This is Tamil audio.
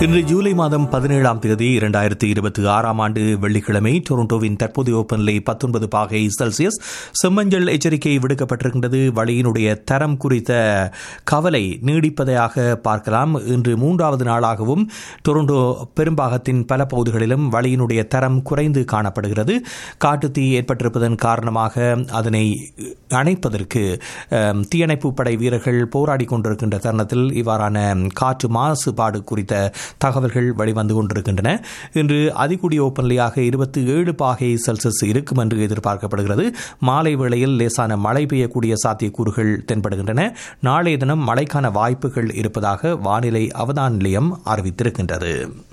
இன்று ஜூலை மாதம் பதினேழாம் தேதி இரண்டாயிரத்தி இருபத்தி ஆறாம் ஆண்டு வெள்ளிக்கிழமை டொரண்டோவின் தற்போதைய வெப்பநிலை பத்தொன்பது பாகை செல்சியஸ் செம்மஞ்சள் எச்சரிக்கை விடுக்கப்பட்டிருக்கின்றது வழியினுடைய தரம் குறித்த கவலை நீடிப்பதாக பார்க்கலாம் இன்று மூன்றாவது நாளாகவும் டொரண்டோ பெரும்பாகத்தின் பல பகுதிகளிலும் வழியினுடைய தரம் குறைந்து காணப்படுகிறது காட்டுத்தீ ஏற்பட்டிருப்பதன் காரணமாக அதனை அணைப்பதற்கு அம், தீயணைப்பு படை வீரர்கள் போராடி கொண்டிருக்கின்ற தருணத்தில் இவ்வாறான காற்று மாசுபாடு குறித்த தகவல்கள் வெளிவந்து கொண்டிருக்கின்றன இன்று அதிகூடிய வெப்பநிலையாக இருபத்தி ஏழு பாகை செல்சியஸ் இருக்கும் என்று எதிர்பார்க்கப்படுகிறது மாலை வேளையில் லேசான மழை பெய்யக்கூடிய சாத்தியக்கூறுகள் தென்படுகின்றன நாளைய தினம் மழைக்கான வாய்ப்புகள் இருப்பதாக வானிலை அவதான நிலையம் அறிவித்திருக்கின்றது